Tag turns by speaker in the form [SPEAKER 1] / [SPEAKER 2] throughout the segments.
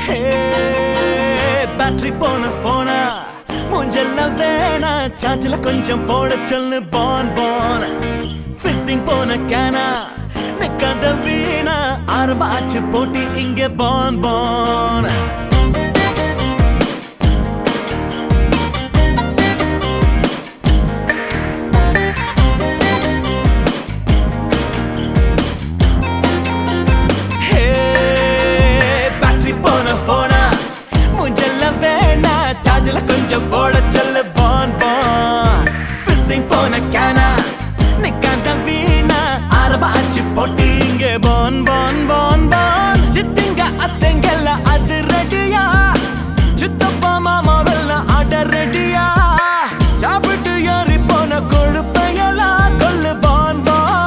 [SPEAKER 1] battery போன போனா மூஞ்செல்லாம் வேணா சார்ஜில் கொஞ்சம் போட சொல்லு பான் பான் ஃபிஷிங் போன கேனா நிக்காத வீணா ஆரம்ப ஆச்சு போட்டி இங்க பான் பான் பேட்டரி போன போனா மூஞ்செல்லாம் வேணா சார்ஜில் கொஞ்சம் போட சொல்லு பான் பான் ஃபிஷிங் போன கேனா நிக்காத வீணா ஆரம்ப ஆச்சு போட்டி இங்க பான் பான் பான் பான் சித்திங்க அத்தைங்கெல்லாம் அது ரெடியா சித்தப்பா மாமாவெல்லாம் ஆட ரெடியா சாப்பிட்டு ஏறி போன கொழுப்பையெல்லாம் கொல்லு பான்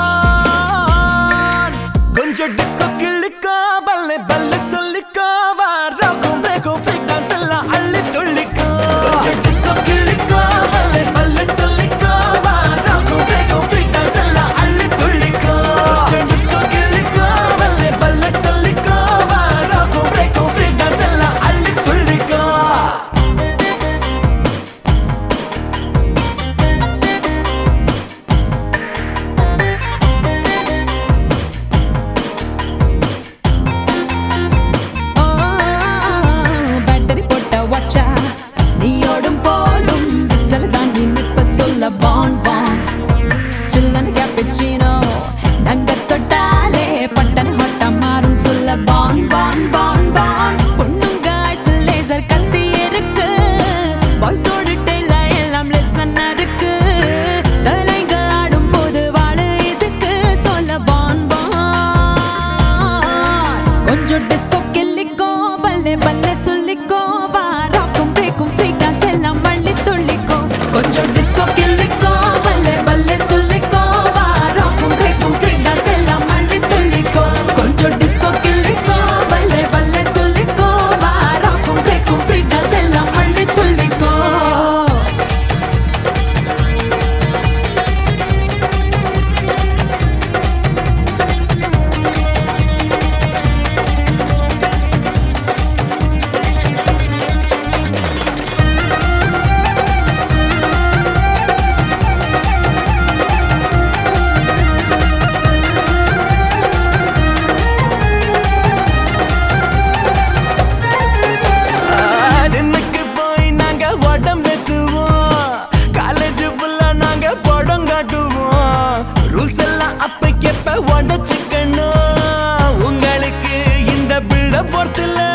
[SPEAKER 1] பான் கொஞ்சம் டிஸ்கோ கிள்ளிக்கோ பல்ல பல்ல சொல்லிக்கோ வாரோக்கும் பிரேக்கும் ஃப்ரீ டான்ஸ் எல்லாம் அள்ளி துள்ளிக்கோ கொஞ்சம் டிஸ்கோ கிள்ளிக்கோ பல்ல பல்ல சொல்லிக்கோ வாரோக்கும் பிரேக்கும் ஃப்ரீ டான்ஸ் எல்லாம் அள்ளி துள்ளிக்கோ கொஞ்சம் டிஸ்கோ கிள்ளிக்கோ பல்ல பல்ல சொல்லிக்கோ வாரோக்கும் பிரேக்கும் ஃப்ரீ டான்ஸ் எல்லாம் அள்ளி துள்ளிக்கோ
[SPEAKER 2] ஆ, பேட்டரி போட்ட வாட்சா நீ ஓடும் போதும் பிஸ்டல் தான் நீ நிப்ப சொல்ல பான் பான் சில்லன கேப்பச்சினோ நங்க தொட்டாலே பட்டன் ஹாட்டா மாறும் சொல்ல பான் பான் பான் பான் பொண்ணுங்க ஐஸ் லேசர் கத்தி இருக்கு பாய்ஸோட டெய்ல எல்லாம் லெசன் இருக்கு தலைங்க ஆடும் போது வாழு இதுக்கு சொல்ல பான் பான் கொஞ்சம் டிஸ்கோ கிள்ளிக்கோ பல்லே பல்லே சொல்லிக்கோ வா ராக்கும் பேக்கும் ஃப்ரீ டான்ஸ் எல்லாம் வள்ளி துள்ளிக்கோ கொஞ்சம் டிஸ்கோ கிள்ளிக்கோ பல்லே பல்லே சொல்லிக்கோ வா ராக்கும் பேக்கும் ஃப்ரீ டான்ஸ் எல்லாம் வள்ளி துள்ளிக்கோ கொஞ்சம் டிஸ்கோ கிள்ளிக்கோ பல்லே பல்லே சொல்லிக்கோ வா ராக்கும் பேக்கும் ஃப்ரீ டான்ஸ் எல்லாம் வள்ளி துள்ளிக்கோ
[SPEAKER 1] ஜிம்முக்கு போய் நாங்க உடம்பெத்துவோம் காலேஜ் ஃபுல்லா நாங்க படம் காட்டுவோம் ரூல்ஸ் எல்லாம் அப்ப கேப்ப உடச்சுக்கணும் உங்களுக்கு இந்த பில்ட பொறுத்துல